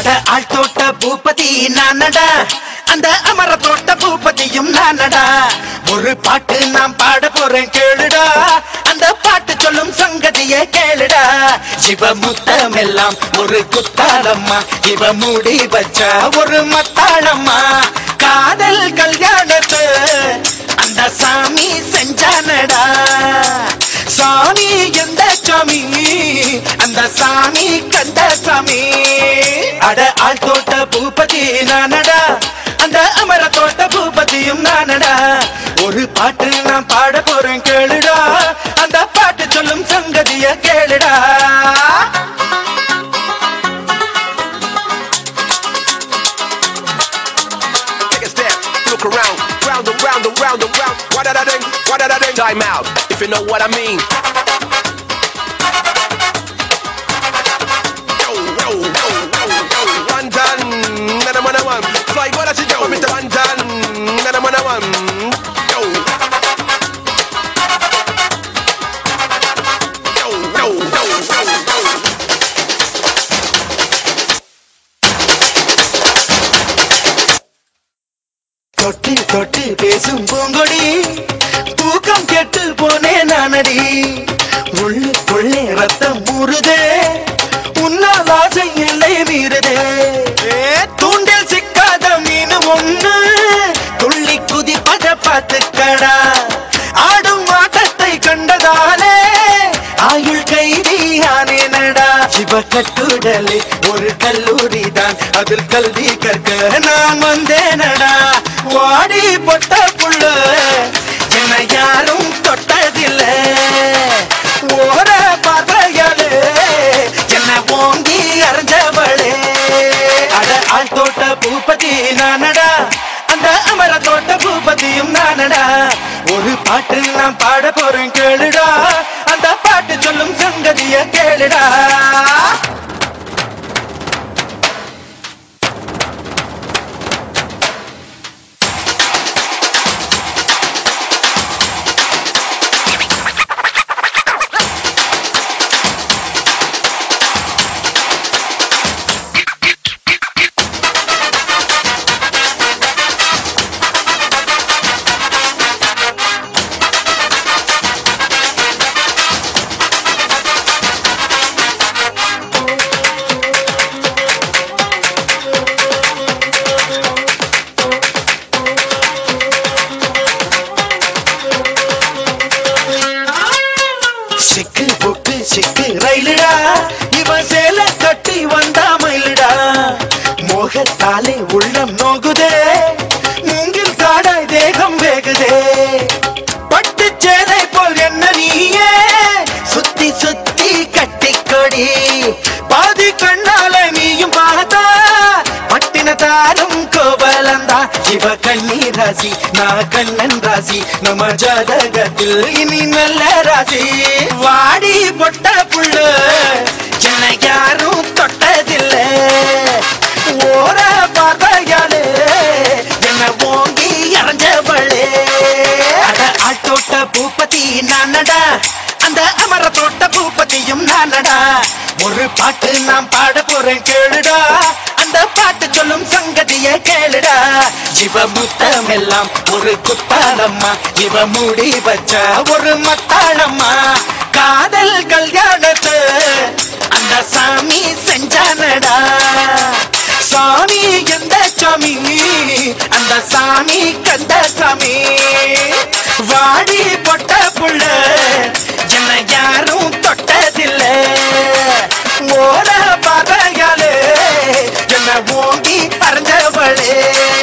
அட ஆள் தோட்ட பூபதி நானடா அந்த அமர தோட்ட பூபதியும் நானடா ஒரு பாட்டு நான் பாட போறேன் கேளுடா அந்த பாட்டு சொல்லும் சங்கதியை கேளுடா சிவ முத்தம் எல்லாம் ஒரு குத்தாளம்மா இவ மூடி வச்சா ஒரு மத்தாளம்மா காதல் கல்யாணத்து அந்த சாமி செஞ்சானடா சாமி எந்த சாமி அந்த சாமி கந்த சாமி அட ஆள் தோட்ட பூபதி நானடா அந்த அமர தோட்ட பூபதியும் நானடா ஒரு பாட்டு நான் பாட போறேன் கேளுடா அந்த பாட்டு சொல்லும் சங்கதிய கேளுடா Take a step, look around, round and round and round and round. What did I ding? What did I ding? Time out, if you know what I mean. Yo, yo, yo, yo, yo. One done, none of one one. Fly, what I should do, Mr. One done, none of one one. Yo. Yo, yo, yo, yo, yo. தொட்டு தொட்டு பேசும் பூங்கொடி தூக்கம் கெட்டு போனே நானடி உள்ளுக்குள்ளே ரத்தம் ஊறுதே உன்னால் ஆசை எல்லை மீறுதே தூண்டில் சிக்காத மீன் ஒண்ணு துள்ளி குதிப்பத பார்த்துக்கடா ஆடும் ஆட்டத்தை கண்டதாலே ஆயுள் கைதியானேனடா சிவ கட்டுடலே ஒரு கல்லூரி தான் அதில் கல்வி கற்க நான் வந்தேனடா வாடி பொட்ட புள்ள என யாரும் தொட்டதில்லை ஓர பார்வையாலே என்ன ஓங்கி அரைஞ்சவளே அட ஆள் தோட்ட பூபதி நானடா அந்த அமர தோட்ட பூபதியும் நானடா ஒரு பாட்டு நான் பாட போறேன் கேளுடா அந்த பாட்டு சொல்லும் சங்கதிய கேளுடா சிக்கு புக்கு சிக்கு ரயிலுடா இவன் சேல கட்டி வந்தா மயிலுடா மோகத்தாலே உள்ளம் நோகுதே மூங்கில் காடாய் தேகம் வேகுதே பட்டு சேலை போல் என்ன நீயே சுத்தி சுத்தி கட்டிக்கொடி பாதி கண்ணால நீயும் பார்த்தா பட்டினத்தாரும் கோவலந்தா இவ கண்ணீர் ராசி நான் கண்ணன் ராசி நம்ம ஜாதகத்தில் இனி நல்ல ராசி வாடி பொட்ட புள்ள என்ன யாரும் தொட்டதில்லை ஓர பார்வையாலே என்ன ஓங்கி அரைஞ்சவளே அட ஆட்டோட்ட பூபதி நானடா அந்த அமர தோட்ட பூபதியும் நானடா ஒரு பாட்டு நான் பாட போறேன் கேளுடா அந்த பாட்டு சொல்லும் சங்கதிய கேளுடா இவ முத்தம் எல்லாம் ஒரு குத்தாளம்மா இவ மூடி வச்ச ஒரு மத்தாளம்மா காதல் கல்யாணத்து அந்த சாமி செஞ்சானடா சாமி எந்த சாமி அந்த சாமி கந்த சாமி வாடி பொட்ட புள்ள என்ன யாரும் தொட்டதில்லை ஓட பகையாலே என்ன ஓங்கி அரைஞ்சவளே